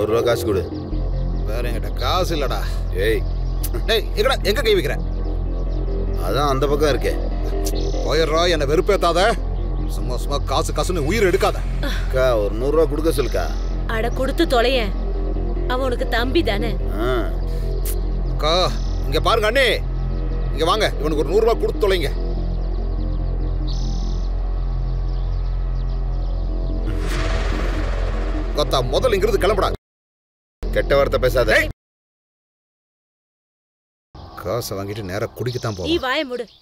நூறுரூவா காசு கொடு வேற என்கிட்ட காசு இல்லடா ஏய் டேய் எங்கடா எங்க கை வைக்கிற அதான் அந்த பக்கம் இருக்கே போயிடுறா என்னை வெறுப்பேத்தாத சும்மா சும்மா காசு காசுன்னு உயிர் எடுக்காத அக்கா ஒரு நூறுரூவா கொடுக்க சொல்லுக்கா அட கொடுத்து தொலையேன் அவன் உனக்கு தம்பி தானே ஆ அக்கா இங்க பாருங்க அண்ணே இங்க வாங்க இவனுக்கு ஒரு நூறு ரூபாய் கொடுத்து தொலைங்க கொத்தா முதல்ல இங்கிருந்து கிளம்புடா கெட்ட வார்த்தை பேசாத ஏய். காசை வாங்கிட்டு நேரா குடிக்கத்தான் நீ போவோம் வாய முடு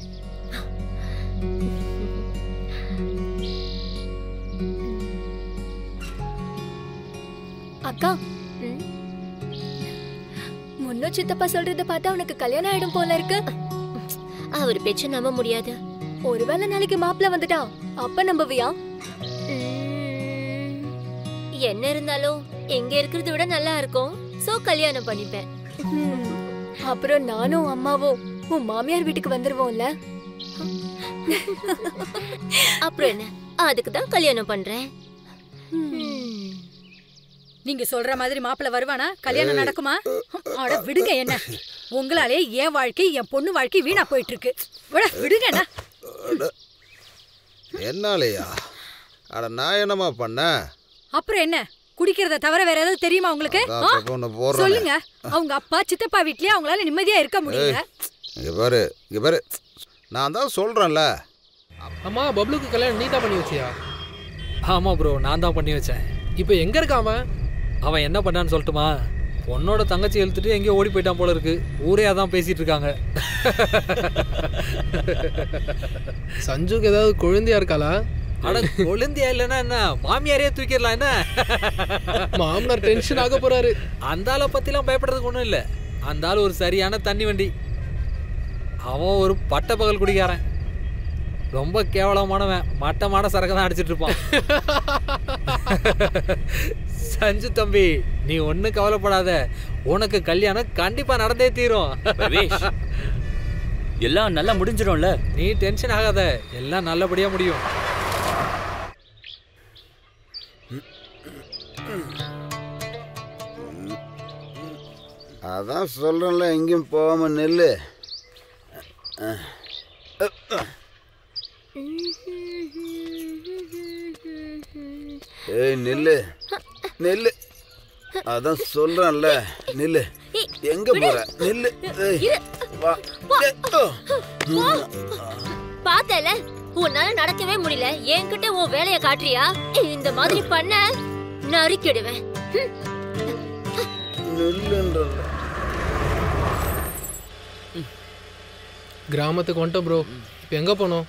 அக்கா முன்னோ சித்தப்பா சொல்றத பார்த்தா உனக்கு கல்யாணம் ஆயிடும் போல இருக்கு அவர் பேச்ச நம்ப முடியாது ஒருவேளை நாளைக்கு மாப்பிள்ள வந்துட்டா அப்ப நம்புவியா உம், என்ன இருந்தாலும் எங்க இருக்கிறத விட நல்லா இருக்கும் சோ கல்யாணம் பண்ணிப்பேன் ஹம், அப்புறம் நானும் அம்மாவும் உன் மாமியார் வீட்டுக்கு வந்துருவோம்ல அப்புறம் என்ன அதுக்கு தான் கல்யாணம் பண்றேன் ஹம். உம். நீங்க சொல்ற மாதிரி மாப்பிள்ள வருவானா கல்யாணம் நடக்குமா அட விடுங்க என்ன உங்களாலே என் வாழ்க்கை என் பொண்ணு வாழ்க்கை வீணா போயிட்டு இருக்கு விட விடுங்க என்ன என்னாலயா அட நான் என்னமா பண்ணேன் அப்புறம் என்ன குடிக்கிறத தவிர வேற ஏதாவது தெரியுமா உங்களுக்கு அதான் ஆ? அப்பப்போ ஒண்ணு போடுறேனே. சொல்லுங்க அவங்க அப்பா சித்தப்பா வீட்லயே அவங்களால நிம்மதியா இருக்க முடியல இங்க பாரு இங்க பாரு நான் தான் சொல்றேன்ல அம்மா பப்ளுக்கு கல்யாணம் நீ தான் பண்ணி வச்சியா ஆமா ப்ரோ நான் தான் பண்ணி வச்சேன் இப்போ எங்க இருக்கான் அவன் அவன் என்ன பண்ணான்னு சொல்லட்டுமா பொண்ணோட தங்கச்சி இழுத்துட்டு எங்கேயோ ஓடி போயிட்டான் போல இருக்கு ஊரே அதான் பேசிட்டு இருக்காங்க சஞ்சுக்கு ஏதாவது குழந்தையா இருக்காளா அட கொழுந்தியா இல்லைன்னா என்ன மாமியாரே தூக்கிடலாம் என்ன மாமனார் டென்ஷன் ஆக போறாரு அந்த ஆளை பத்திலாம் பயப்படுறதுக்கு ஒன்றும் இல்லை அந்த ஆள் ஒரு சரியான தண்ணி வண்டி அவன் ஒரு பட்ட பகல் குடிக்காரன் ரொம்ப கேவலமானவன் மட்டமான சரக்கு தான் அடிச்சிட்டு இருப்பான் சஞ்சு தம்பி நீ ஒன்றும் கவலைப்படாத உனக்கு கல்யாணம் கண்டிப்பா நடந்தே தீரும் பிரவேஷ் எல்லாம் நல்லா முடிஞ்சிடும்ல நீ டென்ஷன் ஆகாத எல்லாம் நல்லபடியா முடியும் அதான் சொல்றேன்ல எங்கேயும் போகாம நெல்லு ஏய் நெல்லு நெல்லு அதான் சொல்றேன்ல நெல்லு எங்க போற நெல்லு ஏய், வா ஏய், ஓ. பார்த்தல உன்னால நடக்கவே முடியல என்கிட்ட உன் வேலைய காட்டுறியா இந்த மாதிரி பண்ண நறுக்கிடுவேன் ஹம். நெல்லுன்றல கிராமத்துக்கு வந்துட்டோம் ப்ரோ இப்போ எங்க போனோம்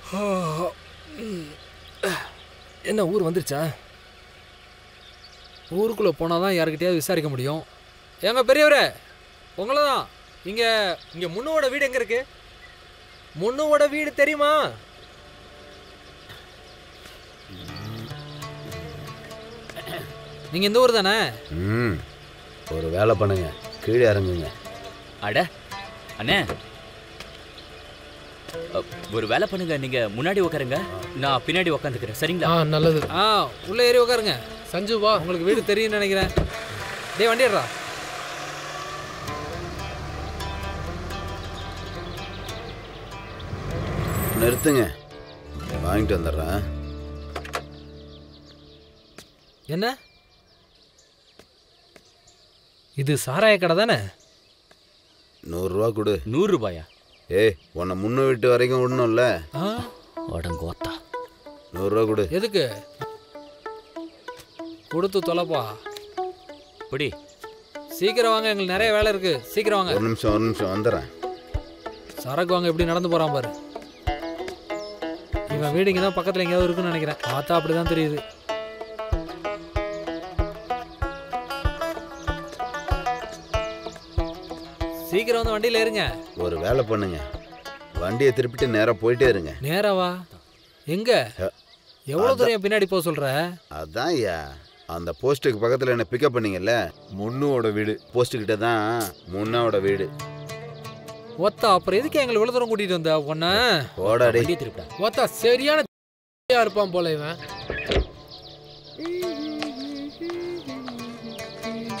என்ன ஊர் வந்துருச்சா ஊருக்குள்ளே போனால் தான் யாருக்கிட்டையாவது விசாரிக்க முடியும் ஏங்க பெரியவரே உங்களை தான் இங்கே இங்கே முன்னுவோட வீடு எங்கே இருக்கு முன்னுவோட வீடு தெரியுமா நீங்கள் இந்த ஊர் தானே ம் ஒரு வேலை பண்ணுங்க கீழே இறங்குங்க அட அண்ணே அ, ஒரு வேலை பண்ணுங்க நீங்க முன்னாடி உட்காருங்க நான் பின்னாடி உட்காந்துக்கிறேன் சரிங்களா ஆ நல்லது ஆ உள்ளே ஏறி உட்காருங்க சஞ்சு வா உங்களுக்கு வீடு தெரியும்னு நினைக்கிறேன் டேய் வண்டிடுறா நிறுத்துங்க வாங்கிட்டு வந்துடுறேன் என்ன இது சாராய கடை தானே நூறுரூவா கொடு நூறு ரூபாயா ஏய் உன்னை முன்ன வீட்டு வரைக்கும் விடணும்ல ஆ அடங்கோத்தா நூறுரூவா கொடு எதுக்கு கொடுத்து தொலைப்பா இப்படி சீக்கிரம் வாங்க எங்களுக்கு நிறைய வேலை இருக்கு சீக்கிரம் வாங்க ஒரு நிமிஷம் ஒரு நிமிஷம் வந்துடுறேன் சரக்கு வாங்க எப்படி நடந்து போறான் பாரு இவன் வீடு இங்கே தான் பக்கத்தில் எங்கேயாவது இருக்குன்னு நினைக்கிறேன் பார்த்தா அப்படிதான் தெரியுது சீக்கிரம் வந்து வண்டியில் ஏறுங்க ஒரு வேலை பண்ணுங்க வண்டியை திருப்பிட்டு நேராக போயிட்டே இருங்க நேராவா எங்க அ- எவ்வளோ தூரம் என் பின்னாடி போக சொல்ற அதான் ஐயா அந்த போஸ்ட்டுக்கு பக்கத்தில் என்ன பிக்கப் பண்ணீங்கல்ல முன்னுவோட வீடு போஸ்ட்டு கிட்ட தான் முன்னாவோட வீடு ஒத்தா அப்புறம் எதுக்கு எங்களை இவ்வளோ தூரம் கூட்டிட்டு வந்த உன்ன போடாடி வண்டியை திருப்பிடா ஓத்தா சரியான இருப்பான் போல இவன்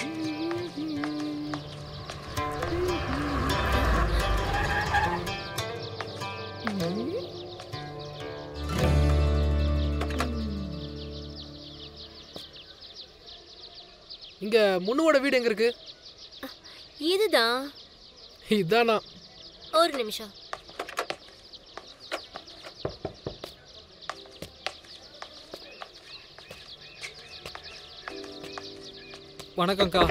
இங்க முன்னுவோட வீடு எங்க இருக்கு இதுதான் இதானா ஒரு நிமிஷம் வணக்கம்க்கா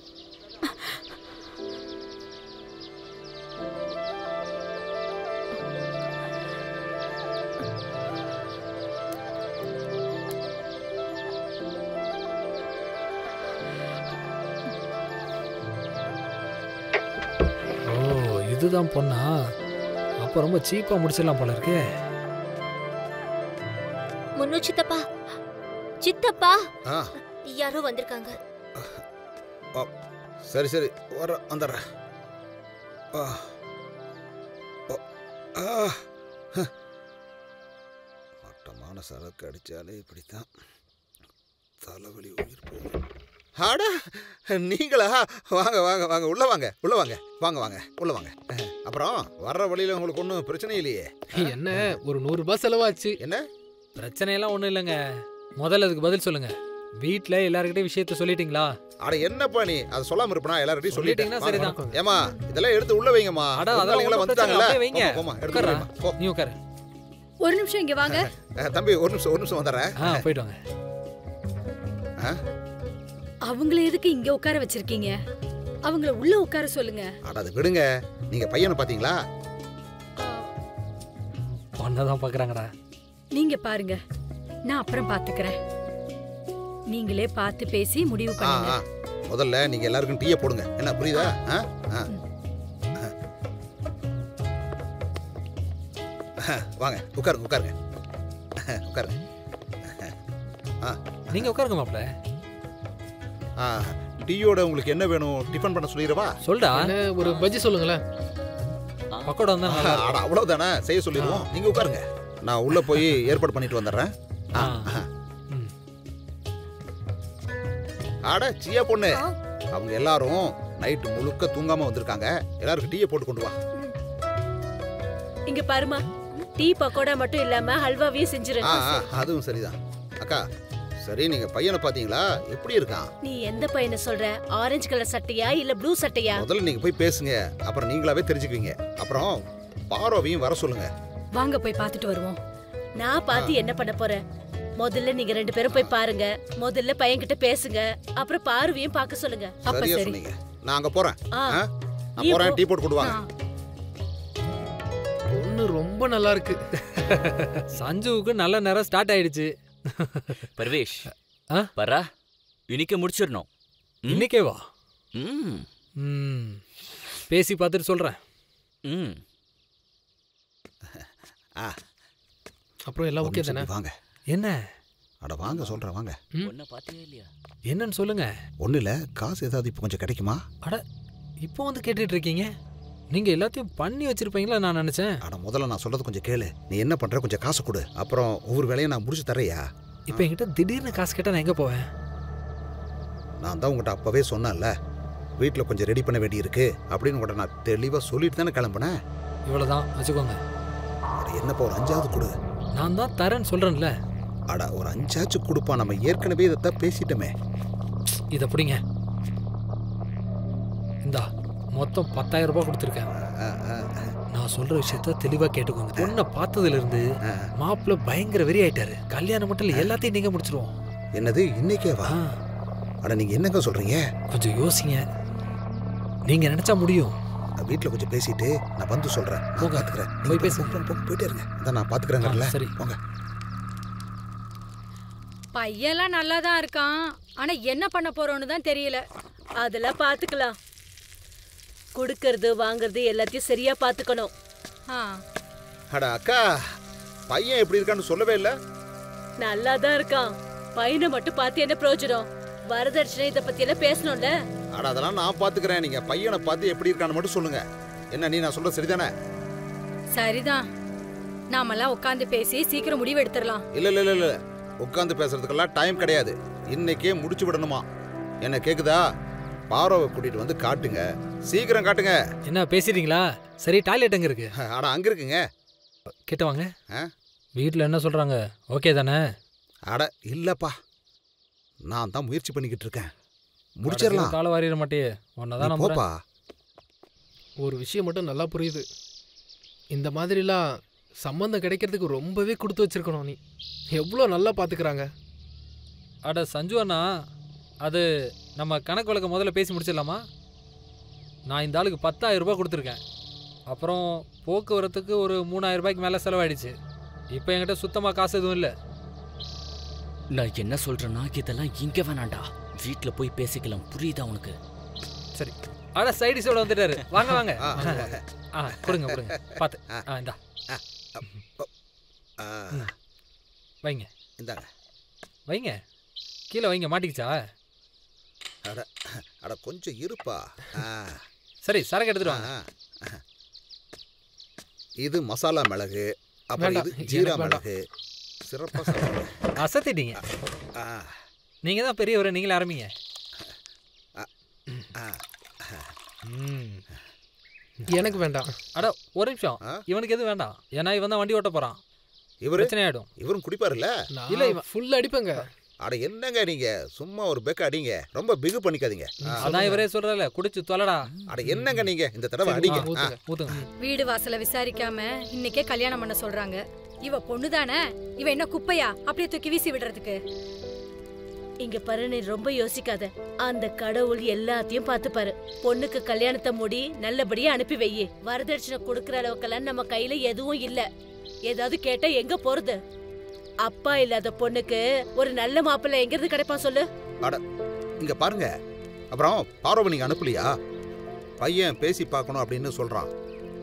ஓ இதுதான் பொண்ணா அப்போ ரொம்ப சீப்பா முடிச்சிடலாம் போல இருக்கே முன்னு சித்தப்பா சித்தப்பா ஆ யாரோ வந்திருக்காங்க சரி சரி வர வந்துடுறேன் ஆ ஓ, ஆ ஹ. மட்டமான சரக்கு அடித்தாலே இப்படித்தான் தலைவலி உயிர் போகும் ஆடா நீங்களா வாங்க வாங்க வாங்க உள்ள வாங்க உள்ள வாங்க வாங்க வாங்க உள்ள வாங்க அப்புறம் வர்ற வழியில உங்களுக்கு ஒன்றும் பிரச்சனை இல்லையே என்ன ஒரு நூறு ரூபாய் செலவாச்சு என்ன பிரச்சனையெல்லாம் ஒன்றும் இல்லைங்க முதல்ல அதுக்கு பதில் சொல்லுங்க வீட்டில் எல்லாருக்கிட்டையும் விஷயத்த சொல்லிட்டீங்களா அட என்னப்பா நீ அதை சொல்லாம இருப்பனா எல்லார்ட்டையும் சொல்லிட்டீங்கன்னா சொல்லிட்டீங்கன்னா சரிதான். ஏமா இதெல்லாம் எடுத்து உள்ள வைங்கம்மா அட, அதெல்லாம் விருந்தாளிங்களாம் ஒண்ணும் பிரச்சனை இல்ல, வந்துட்டாங்கல்ல அப்படியே வைங்க. போம்மா, போம்மா, எடுத்து உட்கார்றா. வைம்மா. போ நீ உட்காரு ஒரு நிமிஷம் இங்க வாங்க அஹ், தம்பி ஒரு நிமிஷம் ஒரு நிமிஷம் வந்துடுறேன் ஆ போயிட்டு வாங்க அவங்கள எதுக்கு இங்க உட்கார வச்சிருக்கீங்க அவங்கள உள்ள உட்கார சொல்லுங்க அட அதை விடுங்க நீங்க பையனை பாத்தீங்களா பொண்ணை தான் பார்க்குறாங்கடா நீங்க பாருங்க நான் அப்புறம் பாத்துக்கிறேன் நீங்களே பார்த்து பேசி முடிவு ஆ பண்ணுங்க ஆ முதல்ல நீங்க எல்லாருக்கும் டீயை போடுங்க என்ன புரியுதா ஆ ஆ அஹ், வாங்க உட்காருங்க உட்காருங்க அஹ், உட்காருங்க ஆ நீங்கள் உட்காருங்க மாப்பிள்ள ஆ டீயோட உங்களுக்கு என்ன வேணும் டிஃபன் பண்ண சொல்லிடவா சொல்டா என்ன ஒரு பஜ்ஜி சொல்லுங்களேன் பக்கோடா வந்தா நல்லா அட அவ்வளவுதானே செய்ய சொல்லிடுவோம் நீங்க உட்காருங்க நான் உள்ள போய் ஏற்பாடு பண்ணிட்டு வந்துடுறேன் ஆ, ஆ. ஆ. ம். அட சியா பொண்ணு ஆ. அவங்க எல்லாரும் நைட்டு முழுக்க தூங்காம வந்திருக்காங்க எல்லாருக்கும் டீயை போட்டு கொண்டு வா இங்க பாருமா டீ பக்கோடா மட்டும் இல்லாம ஹல்வாவையும் செஞ்சிரு ஆ ஆ, அதுவும் சரிதான் அக்கா சரி நீங்க பையனை பாத்தீங்களா எப்படி இருக்கான் நீ எந்த பையனை சொல்ற ஆரஞ்சு கலர் சட்டையா இல்ல ப்ளூ சட்டையா முதல்ல நீங்க போய் பேசுங்க அப்புறம் நீங்களாவே தெரிஞ்சுக்குவீங்க அப்புறம் பாரோவையும் வர சொல்லுங்க வாங்க போய் பார்த்துட்டு வருவோம் நான் பார்த்து என்ன பண்ண போறேன் முதல்ல நீங்க ரெண்டு பேரும் போய் பாருங்க முதல்ல பையன்கிட்ட பேசுங்க அப்புறம் பார்வையும் பார்க்க சொல்லுங்க அப்ப சரியா சரி சொன்னீங்க நான் அங்க போறேன் ஆ. ஆ? நான் நீ போறேன் போ. டீ போட்டு கொண்டு வாங்க ஆ. பொண்ணு ரொம்ப நல்லா இருக்கு சஞ்சுவுக்கு நல்ல நேரம் ஸ்டார்ட் ஆயிடுச்சு பர்வேஷ் ஆ? பரா இன்னைக்கு முடிச்சிடணும் ம்? இன்னைக்கே வா ம் ம் பேசி பார்த்துட்டு சொல்கிறேன் ம் ஆ அப்புறம் எல்லாம் ஒரு ஓகே நிமிஷம் தானே இப்படி வாங்க என்ன அட வாங்க சொல்றேன் வாங்க ஒன்ன பாத்தியா இல்லையா என்னன்னு சொல்லுங்க ஒன்றும் இல்லை காசு ஏதாவது இப்போ கொஞ்சம் கிடைக்குமா அட இப்போ வந்து கேட்டுட்டு இருக்கீங்க நீங்கள் எல்லாத்தையும் பண்ணி வச்சிருப்பீங்களா நான் நினச்சேன் அட முதல்ல நான் சொல்றது கொஞ்சம் கேளு நீ என்ன பண்ற கொஞ்சம் காசு கொடு அப்புறம் ஒவ்வொரு வேலையும் நான் முடிச்சு தரையா இப்போ என்கிட்ட திடீர்னு காசு கேட்டால் நான் எங்கே போவேன் நான் தான் உங்கள்கிட்ட அப்பவே சொன்னேன்ல வீட்டில் கொஞ்சம் ரெடி பண்ண வேண்டியிருக்கு அப்படின்னு உங்கள்கிட்ட நான் தெளிவாக சொல்லிட்டு தானே கிளம்புனேன் இவ்வளோதான் வச்சுக்கோங்க அட என்னப்பா ஒரு அஞ்சாவது கொடு நான் தான் தரேன்னு சொல்கிறேன்ல அட ஒரு அஞ்சாச்சு கொடுப்பா நம்ம ஏற்கனவே இதைத்தான் பேசிட்டோமே இதை பிடிங்க இந்தா மொத்தம் பத்தாயிரம் ரூபாய் கொடுத்துருக்கேன் ஆ, ஆ, ஆ, நான் சொல்ற விஷயத்த தெளிவா கேட்டுக்கோங்க பொண்ணை பார்த்ததுல இருந்து ஆ. மாப்பிள்ள பயங்கர வெறி ஆயிட்டாரு கல்யாணம் மட்டும் இல்ல எல்லாத்தையும் நீங்க முடிச்சிருவோம் என்னது இன்னைக்கே வா ஆ, அட நீங்க என்னங்க சொல்றீங்க கொஞ்சம் யோசிங்க நீங்க நினைச்சா முடியும் நான் வீட்டில் கொஞ்சம் பேசிட்டு நான் வந்து சொல்றேன் நான் போங்க. பார்த்துக்கிறேன் போய் நீங்க பேசுங்க. போங்க, போங்க, போயிட்டே இருங்க அதான் நான் பார்த்துக்கிறேங்கல்ல ஆ, சரி. போங்க பையன்லாம் நல்லா தான் இருக்கான் ஆனா என்ன பண்ண போறோம்னு தான் தெரியல அதெல்லாம் பாத்துக்கலாம் கொடுக்கறது வாங்குறது எல்லாத்தையும் சரியா பாத்துக்கணும் ஆ அட அக்கா பையன் எப்படி இருக்கான்னு சொல்லவே இல்லை நல்லா தான் இருக்கான் பையனை மட்டும் பார்த்து என்ன பிரயோஜனம் வரதட்சணை இத பத்தி எல்லாம் பேசணும்ல அட அதெல்லாம் நான் பார்த்துக்கிறேன் நீங்க பையனை பார்த்து எப்படி இருக்கான்னு மட்டும் சொல்லுங்க என்ன நீ நான் சொல்றது சரிதானே சரிதான் நாமெல்லாம் உட்காந்து பேசி சீக்கிரம் முடிவு எடுத்துடலாம் இல்ல இல்ல இல்ல இல்ல உட்காந்து பேசுறதுக்கெல்லாம் டைம் கிடையாது இன்னைக்கே முடிச்சு விடணுமா என்ன கேக்குதா பாரோவை கூட்டிட்டு வந்து காட்டுங்க சீக்கிரம் காட்டுங்க என்ன பேசிட்டீங்களா சரி டாய்லெட் எங்க இருக்கு அட அங்க இருக்குங்க கிட்ட வாங்க ஆ? வீட்டில் என்ன சொல்றாங்க ஓகே தானே அட இல்லப்பா நான் தான் முயற்சி பண்ணிக்கிட்டு இருக்கேன் முடிச்சிடலாம் கால வாரிட மாட்டே நீ உன்னதான் நம்புறேன் போப்பா ஒரு விஷயம் மட்டும் நல்லா புரியுது இந்த மாதிரிலாம் சம்மந்தம் கிடைக்கிறதுக்கு ரொம்பவே கொடுத்து வச்சிருக்கணும் நீ எவ்வளோ நல்லா பார்த்துக்கிறாங்க அட சஞ்சு அண்ணா அது நம்ம கணக்கு வழக்க முதல்ல பேசி முடிச்சிடலாமா நான் இந்த ஆளுக்கு பத்தாயிரம் ரூபாய் கொடுத்துருக்கேன் அப்புறம் போக்குவரத்துக்கு ஒரு மூணாயிரம் ரூபாய்க்கு மேலே செலவாயிடுச்சு இப்போ என்கிட்ட சுத்தமாக காசு எதுவும் இல்லை நான் என்ன சொல்றேன்னா இதெல்லாம் இங்க வேணாண்டா வீட்ல போய் பேசிக்கலாம் புரியுதா உனக்கு சரி அட சைடிஸோட வந்துட்டாரு வாங்க வாங்க ஆ, ஆ கொடுங்க கொடுங்க பார்த்து ஆ இந்தா ஆ, வைங்க இந்தாங்க வைங்க கீழே வைங்க மாட்டிக்கிச்சா அட அட கொஞ்சம் இருப்பா ஆ, சரி சரக்கு எடுத்துட்டு ஆ, வாங்க ஆ. இது மசாலா மிளகு அப்புறம் வேண்டாம், இது ஜீரா எனக்கு வேண்டாம். மிளகு சிறப்பாக சொல்லுங்க அசத்திட்டீங்க ஆ நீங்கள் தான் பெரியவர் நீங்களே ஆரம்பிங்க ஆ ம் எனக்கு வேண்டாம் அட ஒரு நிமிஷம் ஆ? இவனுக்கு எதுவும் வேண்டாம் ஏன்னா இவன் தான் வண்டி ஓட்ட போறான் இவரு பிரச்சனை ஆயிடும் இவரும் குடிப்பாருல்ல நான் இல்ல, இவன்- ஃபுல் அடிப்பேங்க அட என்னங்க நீங்க சும்மா ஒரு பெக்க அடிங்க ரொம்ப பிகு பண்ணிக்காதீங்க ஆ, அதான் இவரே சொல்றல குடிச்சு தொலைடா அட என்னங்க நீங்க இந்த தடவை சரி, அடிங்க ஆ, ஆ, ஊத்துங்க ஊத்துங்க வீடு வாசல விசாரிக்காம இன்னைக்கே கல்யாணம் பண்ண சொல்றாங்க இவ பொண்ணுதானே இவ என்ன குப்பையா அப்படியே தூக்கி வீசி விடுறதுக்கு இங்க பாரு நீ ரொம்ப யோசிக்காத அந்த கடவுள் எல்லாத்தையும் பார்த்துப்பாரு பொண்ணுக்கு கல்யாணத்தை முடி நல்லபடியா அனுப்பி வையி வரதட்சணை கொடுக்கற அளவுக்கெல்லாம் நம்ம கையில எதுவும் இல்ல ஏதாவது கேட்டா எங்க போறது அப்பா இல்லாத பொண்ணுக்கு ஒரு நல்ல மாப்பிள்ளை எங்க இருந்து கிடைப்பான் சொல்லு இங்க பாருங்க அப்புறம் பார்வ நீங்க அனுப்பலையா பையன் பேசி பார்க்கணும் அப்படின்னு சொல்றான்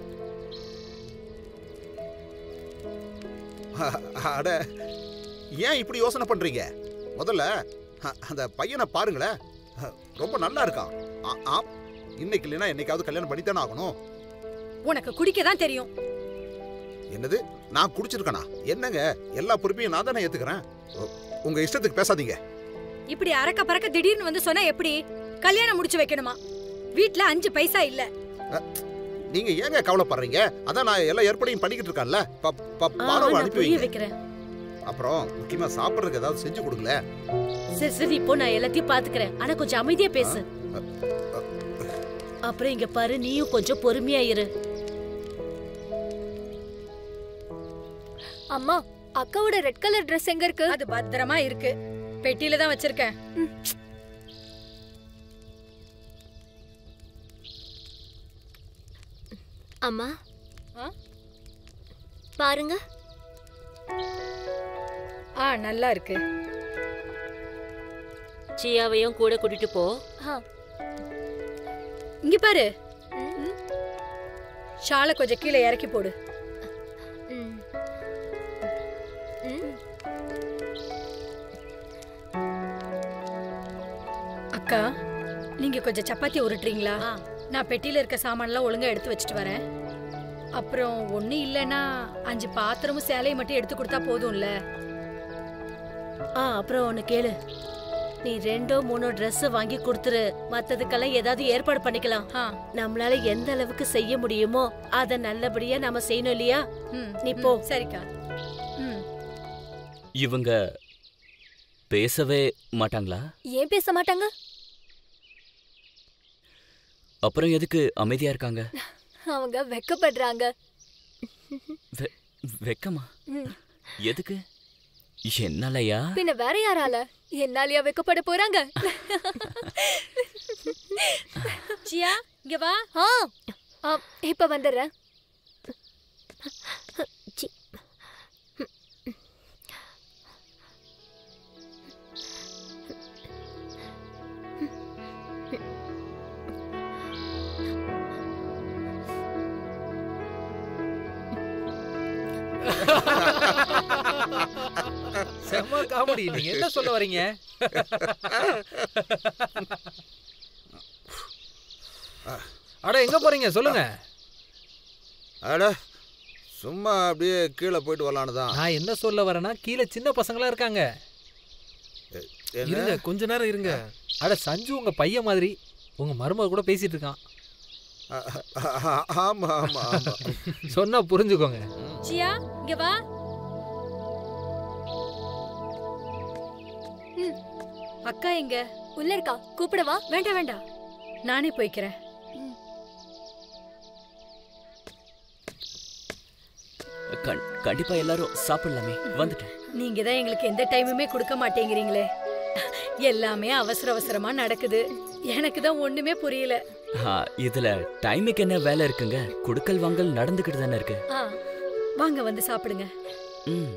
அட ஏன் இப்படி யோசனை பண்றீங்க முதல்ல அ- அந்த பையனை பாருங்களேன் அ, ரொம்ப நல்லா இருக்கான் ஆ- ஆம். இன்னைக்கு இல்லைன்னா என்னைக்காவது கல்யாணம் பண்ணித்தானே ஆகணும் உனக்கு குடிக்க தான் தெரியும் என்னது நான் குடிச்சிருக்கேனா என்னங்க எல்லா பொறுப்பையும் நான் தானே ஏத்துக்கிறேன் உ- உங்க இஷ்டத்துக்கு பேசாதீங்க இப்படி அறக்க பறக்க திடீர்னு வந்து சொன்னா எப்படி கல்யாணம் முடிச்சு வைக்கணுமா வீட்ல அஞ்சு பைசா இல்ல நீங்க ஏங்க கவலைப்படுறீங்க அதான் நான் எல்லா ஏற்பாடையும் பண்ணிக்கிட்டு இருக்கேன்ல ப- ப- ஆ, பார்வை நான் அனுப்பி புரிய வைங்க வைக்கிறேன் அப்புறம் முக்கியமா சாப்பிடுறதுக்கு ஏதாவது செஞ்சு கொடுங்களேன் சரி சரி இப்போ நான் எல்லாத்தையும் பாத்துக்கிறேன் ஆனா கொஞ்சம் அமைதியா பேசு அப்புறம் இங்க பாரு நீயும் கொஞ்சம் பொறுமையா இரு அம்மா அக்காவோட ரெட் கலர் Dress எங்க இருக்கு அது பத்திரமா இருக்கு பெட்டியில தான் வச்சிருக்கேன் அம்மா ஆ? பாருங்க ஆ நல்லா இருக்கு சியாவையும் கூட கூட்டிட்டு போ இங்க பாரு ஷாலை கொஞ்சம் கீழே இறக்கி போடு ம். ம். அக்கா நீங்க கொஞ்சம் சப்பாத்தி உருட்டுறீங்களா ஆ. நான் பெட்டியில இருக்க சாமான்லாம் ஒழுங்கா எடுத்து வச்சுட்டு வரேன் அப்புறம் ஒண்ணு இல்லைன்னா அஞ்சு பாத்திரமும் சேலையும் மட்டும் எடுத்து கொடுத்தா போதும்ல ஆ அப்புறம் ஒன்னு கேளு நீ ரெண்டோ மூணோ Dress வாங்கி கொடுத்துரு மத்ததுக்கெல்லாம் ஏதாவது ஏற்பாடு பண்ணிக்கலாம் ஆ நம்மளால எந்த அளவுக்கு செய்ய முடியுமோ அத நல்லபடியா நாம செய்யணும் இல்லையா ம் நீ ம், போ. சரிக்கா ம் இவங்க பேசவே மாட்டாங்களா ஏன் பேச மாட்டாங்க அப்புறம் எதுக்கு அமைதியா இருக்காங்க அவங்க வெக்கப்படுறாங்க வெ- வெக்கமா ம். எதுக்கு என்னாலயா பின்ன வேற யாரால என்னாலயா வெக்கப்பட போறாங்க சியா இங்க வா ஆ ஆ, இப்ப வந்துடுறேன் சி. செம்ம காமெடி நீங்க என்ன சொல்ல வரீங்க அட எங்க போறீங்க சொல்லுங்க அட சும்மா அப்படியே கீழே போயிட்டு வரலான்னு தான் நான் என்ன சொல்ல வரேன்னா கீழே சின்ன பசங்களா இருக்காங்க என்ன? இருங்க கொஞ்ச நேரம் இருங்க அட சஞ்சு உங்க பையன் மாதிரி உங்க மருமக கூட பேசிட்டு இருக்கான் ஆ, ஆ, ஆமா ஆமா ஆமா சொன்னா புரிஞ்சுக்கோங்க சியா இங்க வா அக்கா எங்க உள்ள இருக்கா கூப்பிடவா வேண்டாம் வேண்டாம் நானே போய்க்கிறேன் கண்- கண்டிப்பா எல்லாரும் சாப்பிடலாமே வந்துட்டேன் நீங்க தான் எங்களுக்கு எந்த டைமுமே கொடுக்க மாட்டேங்கிறீங்களே எல்லாமே அவசர அவசரமா நடக்குது எனக்கு தான் ஒண்ணுமே புரியல ஆ, இதுல டைமுக்கு என்ன வேலை இருக்குங்க குடுக்கல் வாங்கல் நடந்துகிட்டு தானே இருக்கு ஆ வாங்க வந்து சாப்பிடுங்க ம்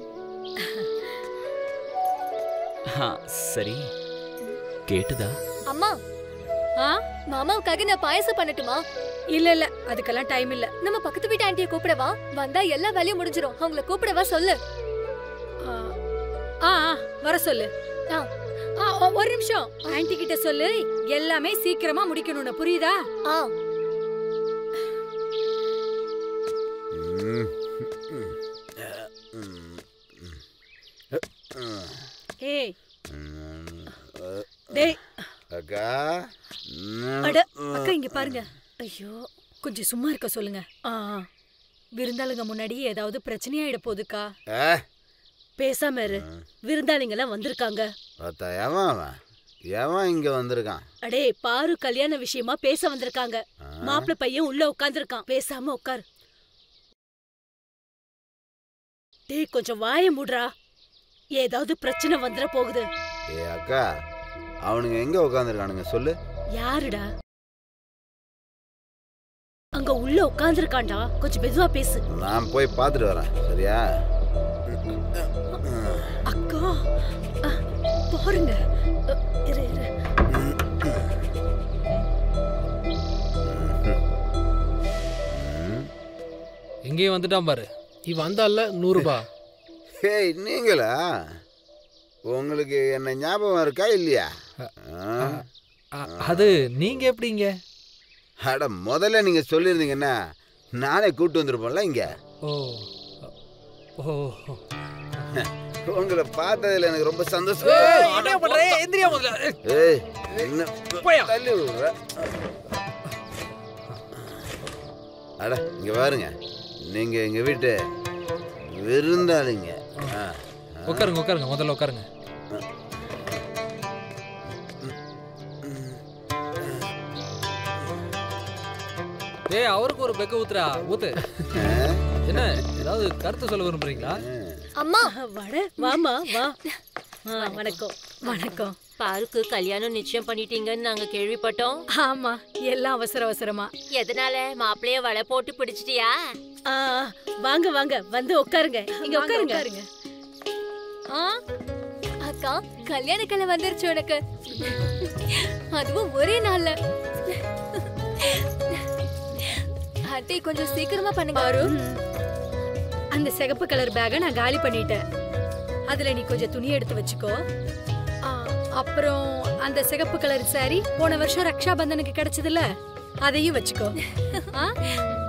ஆ, சரி கேட்டுதா அம்மா ஆ மாமாவுக்காக நான் பாயசம் பண்ணட்டுமா இல்ல இல்ல அதுக்கெல்லாம் டைம் இல்ல நம்ம பக்கத்து வீட்டு ஆண்டியை கூப்பிடவா வந்தா எல்லா வேலையும் முடிஞ்சிரும் அவங்கள கூப்பிடவா சொல்லு ஆ, ஆ ஆ, வர சொல்லு ஆ. ஆ, ஒ- ஒரு நிமிஷம் ஆன்ட்டி கிட்ட சொல்லு எல்லாமே சீக்கிரமா முடிக்கணும்னு புரியுதா ஆ ம். ம். ம். ஏய் ம். டேய் அக்கா ம். அட அக்கா இங்க பாருங்க ஐயோ கொஞ்சம் சும்மா இருக்க சொல்லுங்க ஆ ஆ. விருந்தாளுங்க முன்னாடி ஏதாவது பிரச்சனையாயிட போகுதுக்கா ஏ, பேசாம இரு விருந்தாளிங்க எல்லாம் வந்திருக்காங்க பார்த்தா எவன் அவன் எவன் இங்க வந்திருக்கான் அடே பாரு கல்யாண விஷயமா பேச வந்திருக்காங்க ஆ? மாப்பிள்ளை பையன் உள்ள உட்கார்ந்திருக்கான் பேசாம உட்கார் டேய் கொஞ்சம் வாய மூடுறா ஏதாவது பிரச்சனை வந்துட போகுது ஏ அக்கா அவனுங்க எங்க உட்காந்துருக்கானுங்க சொல்லு யாருடா அங்க உள்ள உட்கார்ந்திருக்கான்டா கொஞ்சம் மெதுவா பேசு நான் போய் பார்த்துட்டு வரேன் சரியா அக்கா அ, பாருங்க அ, இரு இரு எங்கேயும் வந்துட்டான் பாரு நீ வந்தால நூறுபா ஹேய் நீங்களா உங்களுக்கு என்ன ஞாபகம் இருக்கா இல்லையா ஆ? அ- அது நீங்க எப்படிங்க அட முதல்ல நீங்க சொல்லியிருந்தீங்கன்னா நானே கூட்டு வந்திருப்பேன்ல இங்க ஓ ஓ உங்களை பார்த்ததுல எனக்கு ரொம்ப சந்தோஷம் என்ன பண்ற எந்திரியா முதல்ல ஏய் என்ன போயா. தள்ளி விடுற அட இங்க பாருங்க நீங்க எங்க வீட்டு விருந்தாளிங்க ஆ, ஆ. உட்காருங்க உட்காருங்க முதல்ல உட்காருங்க ஏய் அவருக்கு ஒரு பெக்க ஊத்துறா ஊத்து என்ன ஏதாவது கருத்து சொல்ல விரும்புறீங்களா அம்மா வட வாமா வா ஆ, வணக்கம் வணக்கம் பாருக்கு கல்யாணம் நிச்சயம் பண்ணிட்டீங்கன்னு நாங்க கேள்விப்பட்டோம் ஆமா எல்லாம் அவசர அவசரமா எதனால மாப்பிளைய வலை போட்டு பிடிச்சிட்டியா ஆ, வாங்க வாங்க வந்து உட்காருங்க இங்க வாங்க, உட்காருங்க உட்காருங்க ஆ அக்கா கல்யாண கலை வந்துருச்சு உனக்கு அதுவும் ஒரே நாள்ல அட்டை கொஞ்சம் சீக்கிரமா பண்ணுங்க பாரு அந்த சிகப்பு கலர் பேக்கை நான் காலி பண்ணிட்டேன் அதுல நீ கொஞ்சம் துணி எடுத்து வச்சுக்கோ ஆ, அப்புறம் அந்த சிகப்பு கலர் saree போன வருஷம் ரக்ஷா பந்தனுக்கு கிடைச்சதுல அதையும் வச்சுக்கோ ஆ?